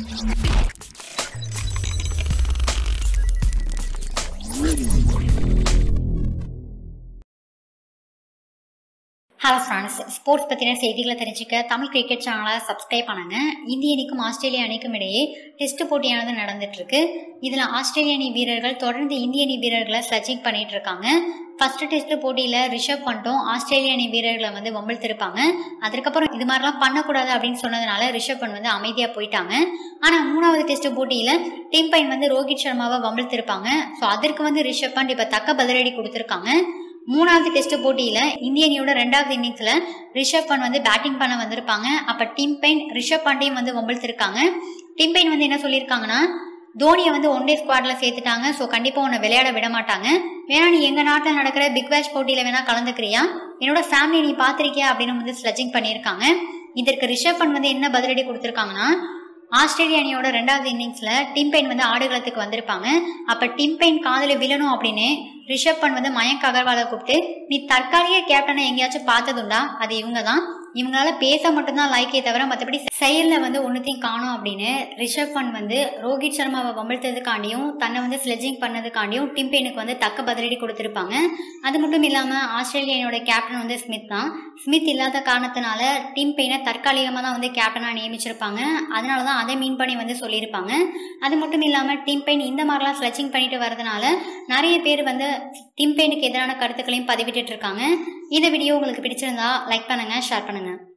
hello friends sports பற்றின செய்திகளை தெரிஞ்சுக்க தமிழ் கிரிக்கெட் சேனலை சப்ஸ்கிரைப் பண்ணுங்க இந்திய அணிக்கும் ஆஸ்திரேலிய அணிக்கும் இடையே டெஸ்ட் போட்டியானது நடந்துட்டு இருக்கு இதில் ஆஸ்திரேலிய அணி வீரர்கள் தொடர்ந்து இந்திய அணி வீரர்களை ஸ்லச்சிங் பண்ணிட்டு இருக்காங்க ஃபர்ஸ்ட் டெஸ்ட் போட்டியில் ரிஷப் பண்ணிட்டும் ஆஸ்திரேலிய அணி வீரர்களை வந்து வம்பிழுத்திருப்பாங்க அதுக்கப்புறம் இது மாதிரிலாம் பண்ணக்கூடாது அப்படின்னு சொன்னதுனால ரிஷப் பண்ட் வந்து அமைதியாக போயிட்டாங்க ஆனால் மூணாவது டெஸ்ட் போட்டியில் டீம் பைன் வந்து ரோஹித் சர்மாவை வம்பிழுத்திருப்பாங்க ஸோ அதற்கு வந்து ரிஷப் பண்ட் இப்போ தக்க பதிலடி கொடுத்துருக்காங்க மூணாவது டெஸ்ட் போட்டியில இந்திய அணியோட ரெண்டாவது இன்னிங்ஸ்ல ரிஷப் பண்ட் வந்து பேட்டிங் பண்ண வந்திருப்பாங்க அப்ப டிம் பெயின் ரிஷப் பாண்டையும் வந்து வம்பிழுத்திருக்காங்க டிம் பெயின் வந்து என்ன சொல்லியிருக்காங்கன்னா தோனியை வந்து ஒன் டே ஸ்குவாட்ல சேர்த்துட்டாங்க ஸோ கண்டிப்பா உன்னை விளையாட விட மாட்டாங்க வேணா நீ எங்க நாட்டில் நடக்கிற பிக் பேஷ் போட்டியில வேணா கலந்துக்கிறியா என்னோட ஃபேமிலி நீ பாத்திருக்கியா அப்படின்னு வந்து ஸ்லெச்சிங் பண்ணியிருக்காங்க இதற்கு ரிஷப் பண்ட் வந்து என்ன பதிலடி கொடுத்துருக்காங்கன்னா ஆஸ்திரேலிய அணியோட ரெண்டாவது இன்னிங்ஸ்ல டிம் பெயின் வந்து ஆடுகளத்துக்கு வந்திருப்பாங்க அப்ப டிம் பெயின் காதல விழணும் அப்படின்னு ரிஷப் பண்ட் வந்து மயங்க் அகர்வாலை கூப்பிட்டு நீ தற்காலிக கேப்டனை எங்கேயாச்சும் பார்த்ததுண்டா அது இவங்க தான் இவங்களால பேச மட்டும்தான் லாய்க்கே தவிர மற்றபடி செயலில் வந்து ஒன்றுத்தையும் காணும் அப்படின்னு ரிஷப் பண்ட் வந்து ரோஹித் சர்மாவை வம்பிழுத்ததுக்காண்டியும் தன்னை வந்து ஸ்லெஜிங் பண்ணதுக்காண்டியும் டிம் பெயினுக்கு வந்து தக்க பதிலடி கொடுத்துருப்பாங்க அது மட்டும் இல்லாமல் ஆஸ்திரேலியனோட கேப்டன் வந்து ஸ்மித் தான் ஸ்மித் இல்லாத காரணத்தினால டிம் பெயினை தற்காலிகமாக தான் வந்து கேப்டனாக நியமிச்சிருப்பாங்க அதனால தான் அதை மீன் பண்ணி வந்து சொல்லியிருப்பாங்க அது மட்டும் இல்லாமல் டிம் பெயின் இந்த மாதிரிலாம் ஸ்லெச்சிங் பண்ணிட்டு வரதுனால நிறைய பேர் வந்து டிம் பெயினுக்கு எதிரான கருத்துக்களையும் பதிவிட்டுட்டு இருக்காங்க இந்த வீடியோ உங்களுக்கு பிடிச்சிருந்தா லைக் பண்ணுங்க ஷேர் பண்ணுங்க